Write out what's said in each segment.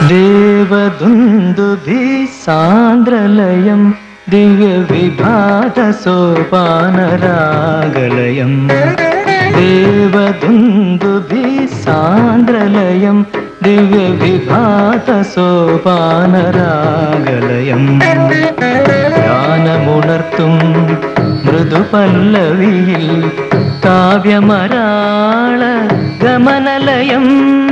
ദേവദുന്ദുഭി സാന്ദ്രലയം ദിവ്യവിഭാത സോപാനരാഗലയം ദേവദുന്ദുഭി സാന്ദ്രലയം ദിവ്യവിഭാത സോപാനരാഗലയം ധ്യാനമുണർത്തും മൃദുപല്ലവിയിൽ കാവ്യമരാള ഗമനലയം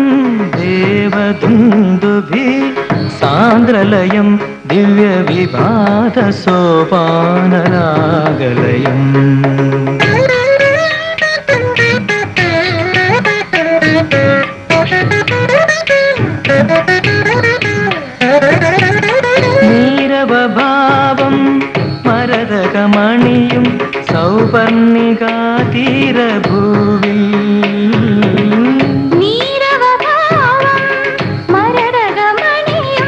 ദേവദുന്ദുഭി സാന്ദ്രലയം ദിവ്യവിഭാത സോപാനരാഗലയം നീരവഭാവം മരതകമണിയും സൗപർണികാതീരഭൂവി നീരവഭാവം മരടകമണിയും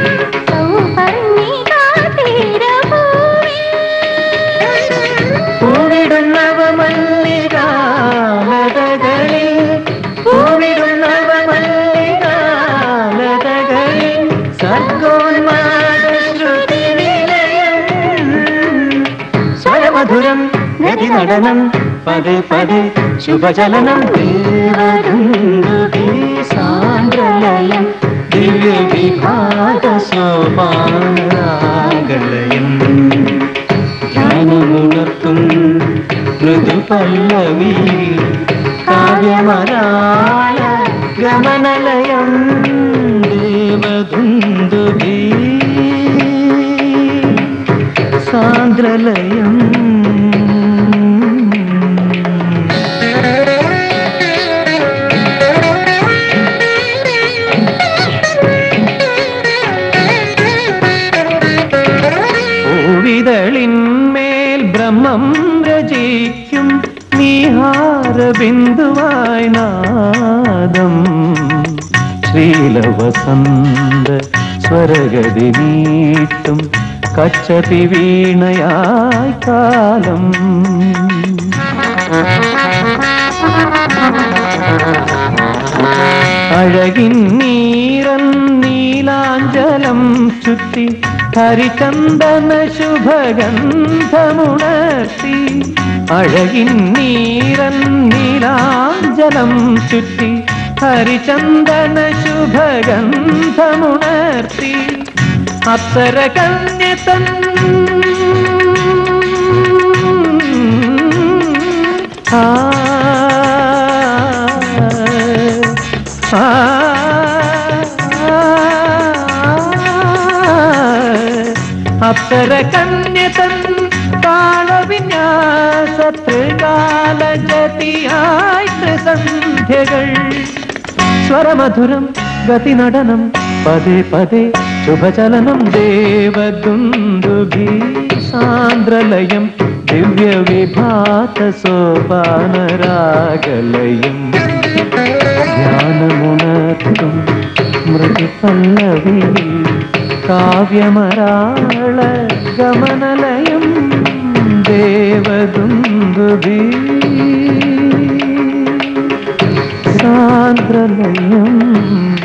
സൗപർണികാതീരഭൂവിൽ. പൂവിടുന്നവമല്ലികാലതകളിൽ പൂവിടുന്നവമല്ലികാലതകളിൽ സർഗോന്മാദ ശ്രുതി നിലയം സ്വരമധുരം നദി നടനം പദേ പദേ ശുഭചലനം ദേവദുന്ദുഭി സാന്ദ്രലയം ദിവ്യവിഭാത സോപാനരാഗലയം ധ്യാനമുണർത്തും മൃദുപല്ലവി കാവ്യമരായ ഗമനലയം ദേവദുന്ദുഭി സാന്ദ്രലയം പൂവിതളിന്മേൽ ബ്രഹ്മം രചിക്കും നീഹാരബിന്ദുവായി നാദം ശ്രീലവസന്ത സ്വരഗതി നീട്ടും കച്ചതി വീണയായി കാലം അഴകിൻ നീറൻ നീലാഞ്ചലം ചുറ്റി ഹരിചന്ദന ശുഭഗന്ധമുണർത്തി അഴകിൻ നീറൻ നീലാഞ്ചലം ചുറ്റി ഹരിചന്ദന ശുഭഗന്ധമുണർത്തി അപ്സര കന്യതൻ ആ അപ്സര കന്യതൻ താളവിന്യാസ ത്രികാലജതിയായി ത്രിസന്ധ്യകൾ സ്വരമധുരം ഗതി നടനം പദേ പദേ ശുഭചലനം ദേവദുന്ദുഭി സാന്ദ്രലയം ദിവ്യവിഭാത സോപാനരാഗലയം ധ്യാനമുണർത്തും മൃദുപല്ലവി കാവ്യമരാള ഗമനലയം ദേവദുന്ദുഭി സാന്ദ്രലയം